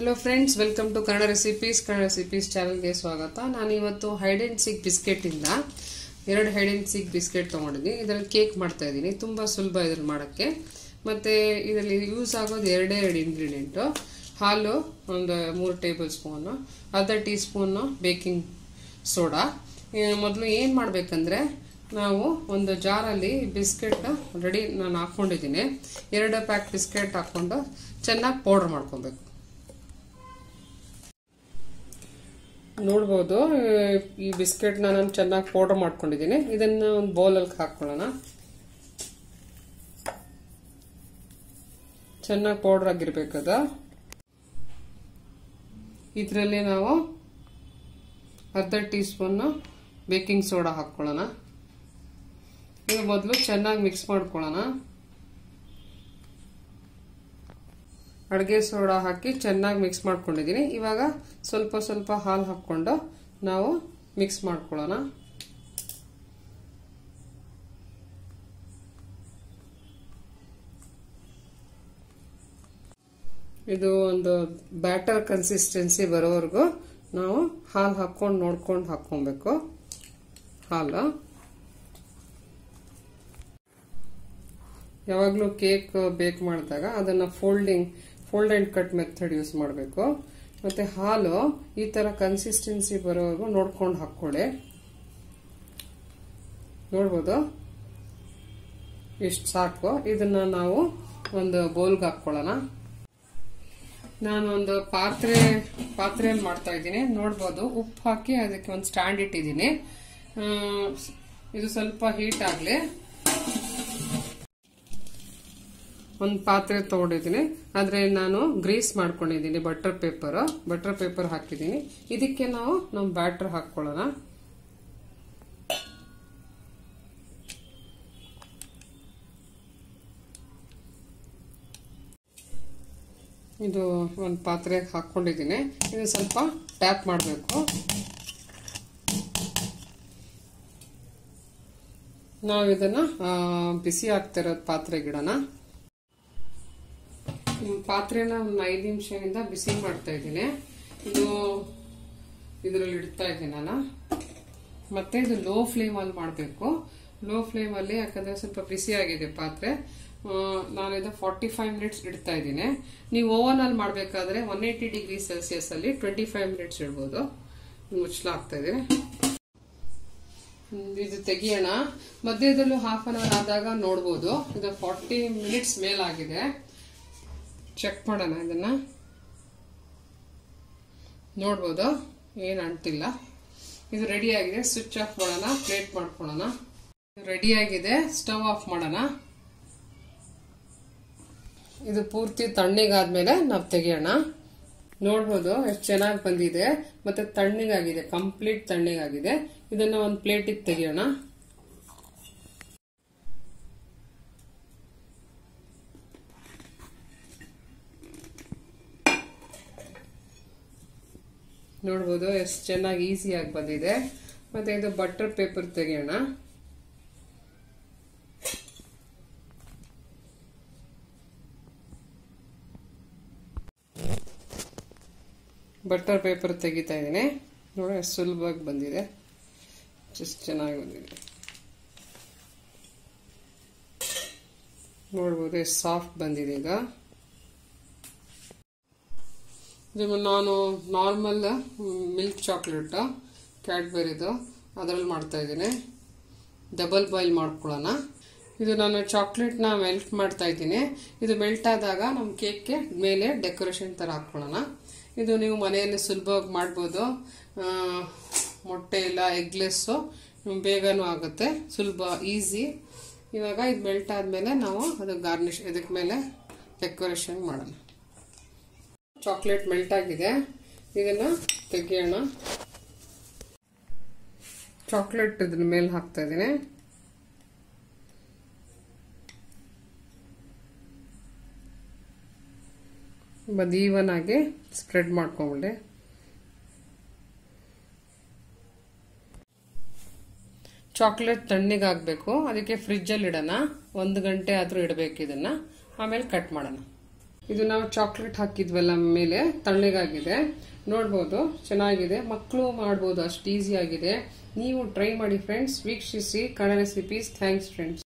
hello friends welcome to Kannada recipes Kannada recipes ಚಾನಲ್ಗೆ ಸ್ವಾಗತ ನಾನು ಇವತ್ತು ಹೈಡ್ ಅಂಡ್ ಸಿಕ್ ಬಿಸ್ಕೆಟಿಂದ ಎರಡು ಹೈಡ್ ಅಂಡ್ ಸಿಕ್ ಬಿಸ್ಕೆಟ್ ತೊಗೊಂಡಿದ್ದೀನಿ ಇದರಲ್ಲಿ ಕೇಕ್ ಮಾಡ್ತಾ ಇದ್ದೀನಿ ತುಂಬ ಸುಲಭ ಇದ್ರಲ್ಲಿ ಮಾಡೋಕ್ಕೆ ಮತ್ತು ಇದರಲ್ಲಿ ಯೂಸ್ ಆಗೋದು ಎರಡೇ ಎರಡು ಇಂಗ್ರೀಡಿಯೆಂಟು ಹಾಲು ಒಂದು ಮೂರು ಟೇಬಲ್ ಸ್ಪೂನು ಅರ್ಧ ಟೀ ಸ್ಪೂನು ಬೇಕಿಂಗ್ ಸೋಡಾ ಮೊದಲು ಏನು ಮಾಡಬೇಕಂದ್ರೆ ನಾವು ಒಂದು ಜಾರಲ್ಲಿ ಬಿಸ್ಕೆಟ್ ರೆಡಿ ನಾನು ಹಾಕ್ಕೊಂಡಿದ್ದೀನಿ ಎರಡು ಪ್ಯಾಕ್ ಬಿಸ್ಕೆಟ್ ಹಾಕ್ಕೊಂಡು ಚೆನ್ನಾಗಿ ಪೌಡ್ರ್ ಮಾಡ್ಕೊಬೇಕು ನೋಡ್ಬೋದು ಈ ಬಿಸ್ಕೆಟ್ನ ನಾನು ಚೆನ್ನಾಗಿ ಪೌಡರ್ ಮಾಡ್ಕೊಂಡಿದ್ದೀನಿ ಇದನ್ನ ಒಂದು ಬೌಲಲ್ಲಿ ಹಾಕೊಳ್ಳೋಣ ಚೆನ್ನಾಗಿ ಪೌಡರ್ ಆಗಿರ್ಬೇಕದ ಇದರಲ್ಲಿ ನಾವು ಅರ್ಧ ಟೀ ಸ್ಪೂನ್ ಬೇಕಿಂಗ್ ಸೋಡಾ ಹಾಕ್ಕೊಳ್ಳೋಣ ಇದು ಮೊದಲು ಚೆನ್ನಾಗಿ ಮಿಕ್ಸ್ ಮಾಡ್ಕೊಳ್ಳೋಣ ಅಡುಗೆ ಸೋಡಾ ಹಾಕಿ ಚೆನ್ನಾಗಿ ಮಿಕ್ಸ್ ಮಾಡ್ಕೊಂಡಿದ್ದೀನಿ ಇವಾಗ ಸ್ವಲ್ಪ ಸ್ವಲ್ಪ ಹಾಲು ಹಾಕ್ಕೊಂಡು ನಾವು ಮಿಕ್ಸ್ ಮಾಡ್ಕೊಳ್ಳೋಣ ಇದು ಒಂದು ಬ್ಯಾಟರ್ ಕನ್ಸಿಸ್ಟೆನ್ಸಿ ಬರೋವರೆಗೂ ನಾವು ಹಾಲು ಹಾಕ್ಕೊಂಡು ನೋಡ್ಕೊಂಡು ಹಾಕ್ಕೊಬೇಕು ಹಾಲು ಯಾವಾಗಲೂ ಕೇಕ್ ಬೇಕ್ ಮಾಡಿದಾಗ ಅದನ್ನು folding fold and cut method use ಮಾಡಬೇಕು ಮತ್ತು ಹಾಲು ಈ ಥರ ಕನ್ಸಿಸ್ಟೆನ್ಸಿ ಬರೋವರೆಗೂ ನೋಡ್ಕೊಂಡು ಹಾಕ್ಕೊಳ್ಳಿ ನೋಡ್ಬೋದು ಇಷ್ಟು ಸಾಕು ಇದನ್ನ ನಾವು ಒಂದು ಬೌಲ್ಗೆ ಹಾಕ್ಕೊಳ್ಳೋಣ ನಾನು ಒಂದು ಪಾತ್ರೆ ಪಾತ್ರೆಯಲ್ಲಿ ಮಾಡ್ತಾ ಇದ್ದೀನಿ ನೋಡ್ಬೋದು ಉಪ್ಪು ಹಾಕಿ ಅದಕ್ಕೆ ಒಂದು ಸ್ಟ್ಯಾಂಡ್ ಇಟ್ಟಿದ್ದೀನಿ ಇದು ಸ್ವಲ್ಪ ಹೀಟ್ ಆಗಲಿ ಒಂದು ಪಾತ್ರೆ ತಗೊಂಡಿದ್ದೀನಿ ಆದರೆ ನಾನು ಗ್ರೀಸ್ ಮಾಡ್ಕೊಂಡಿದ್ದೀನಿ ಬಟರ್ ಪೇಪರ್ ಬಟರ್ ಪೇಪರ್ ಹಾಕಿದ್ದೀನಿ ಇದಕ್ಕೆ ನಾವು ನಮ್ಮ ಬ್ಯಾಟರ್ ಹಾಕ್ಕೊಳ್ಳೋಣ ಇದು ಒಂದು ಪಾತ್ರೆಗೆ ಹಾಕ್ಕೊಂಡಿದ್ದೀನಿ ಇದು ಸ್ವಲ್ಪ ಟ್ಯಾಪ್ ಮಾಡಬೇಕು ನಾವು ಇದನ್ನ ಬಿಸಿ ಆಗ್ತಿರೋದು ಪಾತ್ರೆಗಿಡೋಣ ಪಾತ್ರೆನ ಒಂದು ಐದು ನಿಮಿಷದಿಂದ ಬಿಸಿ ಮಾಡ್ತಾ ಇದ್ದೀನಿ ಇದು ಇದರಲ್ಲಿ ಇಡ್ತಾ ಇದ್ದೀನಿ ನಾನು ಮತ್ತೆ ಇದು ಲೋ ಫ್ಲೇಮಲ್ಲಿ ಮಾಡಬೇಕು ಲೋ ಫ್ಲೇಮಲ್ಲಿ ಯಾಕಂದ್ರೆ ಸ್ವಲ್ಪ ಬಿಸಿ ಆಗಿದೆ ಪಾತ್ರೆ ನಾನು ಇದು ಫಾರ್ಟಿ ಫೈವ್ ಮಿನಿಟ್ಸ್ ಇಡ್ತಾ ಇದ್ದೀನಿ ನೀವು ಓವನ್ ಅಲ್ಲಿ ಮಾಡಬೇಕಾದ್ರೆ ಒನ್ ಏಯ್ಟಿ ಡಿಗ್ರಿ ಸೆಲ್ಸಿಯಸ್ ಅಲ್ಲಿ ಟ್ವೆಂಟಿ ಫೈವ್ ಮಿನಿಟ್ಸ್ ಇಡ್ಬೋದು ಮುಚ್ಚಲ ಆಗ್ತಾ ಇದೆ ಇದು ತೆಗಿಯೋಣ ಮಧ್ಯದಲ್ಲೂ ಹಾಫ್ ಅನ್ ಅವರ್ ಆದಾಗ ನೋಡ್ಬೋದು ಇದು ಫಾರ್ಟಿ ಮಿನಿಟ್ಸ್ ಮೇಲಾಗಿದೆ ಚೆಕ್ ಮಾಡೋಣ ಇದನ್ನ ನೋಡ್ಬೋದು ಏನು ಅಂಟಿಲ್ಲ ಇದು ರೆಡಿ ಆಗಿದೆ ಸ್ವಿಚ್ ಆಫ್ ಮಾಡೋಣ ಪ್ಲೇಟ್ ಮಾಡ್ಕೊಳ್ಳೋಣ ರೆಡಿ ಆಗಿದೆ ಸ್ಟವ್ ಆಫ್ ಮಾಡೋಣ ಇದು ಪೂರ್ತಿ ತಣ್ಣಗಾದ್ಮೇಲೆ ನಾವು ತೆಗಿಯೋಣ ನೋಡ್ಬೋದು ಎಷ್ಟು ಚೆನ್ನಾಗಿ ಬಂದಿದೆ ಮತ್ತೆ ತಣ್ಣಗಾಗಿದೆ ಕಂಪ್ಲೀಟ್ ತಣ್ಣಗಾಗಿದೆ ಇದನ್ನ ಒಂದು ಪ್ಲೇಟಿಗೆ ತೆಗಿಯೋಣ ನೋಡ್ಬೋದು ಎಷ್ಟು ಚೆನ್ನಾಗಿ ಈಸಿಯಾಗಿ ಬಂದಿದೆ ಮತ್ತೆ ಇದು ಬಟರ್ ಪೇಪರ್ ತೆಗೆಯೋಣ ಬಟರ್ ಪೇಪರ್ ತೆಗಿತಾ ಇದ್ದೀನಿ ನೋಡಿ ಎಷ್ಟು ಸುಲಭವಾಗಿ ಬಂದಿದೆ ಎಷ್ಟು ಚೆನ್ನಾಗಿ ಬಂದಿದೆ ನೋಡ್ಬೋದು ಎಷ್ಟು ಸಾಫ್ಟ್ ಬಂದಿದೆ ಈಗ ಇದು ನಾನು ನಾರ್ಮಲ್ ಮಿಲ್ಕ್ ಚಾಕ್ಲೇಟ್ ಕ್ಯಾಡ್ಬೆರಿದು ಅದರಲ್ಲಿ ಮಾಡ್ತಾ ಇದ್ದೀನಿ ಡಬಲ್ ಬಾಯ್ಲ್ ಮಾಡ್ಕೊಳ್ಳೋಣ ಇದು ನಾನು ಚಾಕ್ಲೇಟ್ನ ಮೆಲ್ಟ್ ಮಾಡ್ತಾ ಇದ್ದೀನಿ ಇದು ಮೆಲ್ಟ್ ಆದಾಗ ನಮ್ಮ ಕೇಕ್ಗೆ ಮೇಲೆ ಡೆಕೋರೇಷನ್ ಥರ ಹಾಕ್ಕೊಳ್ಳೋಣ ಇದು ನೀವು ಮನೆಯಲ್ಲಿ ಸುಲಭವಾಗಿ ಮಾಡ್ಬೋದು ಮೊಟ್ಟೆ ಇಲ್ಲ ಎಗ್ಲೆಸ್ಸು ಬೇಗನೂ ಆಗುತ್ತೆ ಸುಲಭ ಈಸಿ ಇವಾಗ ಇದು ಮೆಲ್ಟ್ ಆದಮೇಲೆ ನಾವು ಅದು ಗಾರ್ನಿಶ್ ಇದಕ್ಕೆ ಮೇಲೆ ಡೆಕೋರೇಷನ್ ಮಾಡೋಣ ಚಾಕ್ಲೇಟ್ ಮೆಲ್ಟ್ ಆಗಿದೆ ಇದನ್ನು ತೆಗಿಯೋಣ ಚಾಕ್ಲೇಟ್ ಇದ್ರ ಮೇಲೆ ಹಾಕ್ತಾ ಇದ್ದೀನಿ ಬದ್ ಈವನ್ ಆಗಿ ಸ್ಪ್ರೆಡ್ ಮಾಡ್ಕೊಂಬಿಡಿ ಚಾಕ್ಲೇಟ್ ತಣ್ಣಗಾಗಬೇಕು ಅದಕ್ಕೆ ಫ್ರಿಜ್ಜಲ್ಲಿ ಇಡೋಣ ಒಂದು ಗಂಟೆ ಆದರೂ ಇಡಬೇಕು ಇದನ್ನು ಆಮೇಲೆ ಕಟ್ ಮಾಡೋಣ ಇದು ನಾವು ಚಾಕ್ಲೇಟ್ ಹಾಕಿದ್ವಲ್ಲ ಮೇಲೆ ತಣ್ಣಗಾಗಿದೆ ನೋಡ್ಬೋದು ಚೆನ್ನಾಗಿದೆ ಮಕ್ಕಳು ಮಾಡ್ಬೋದು ಅಷ್ಟು ಈಸಿ ಆಗಿದೆ ನೀವು ಟ್ರೈ ಮಾಡಿ ಫ್ರೆಂಡ್ಸ್ ವೀಕ್ಷಿಸಿ ಕನ್ನಡ ರೆಸಿಪೀಸ್ ಥ್ಯಾಂಕ್ಸ್ ಫ್ರೆಂಡ್ಸ್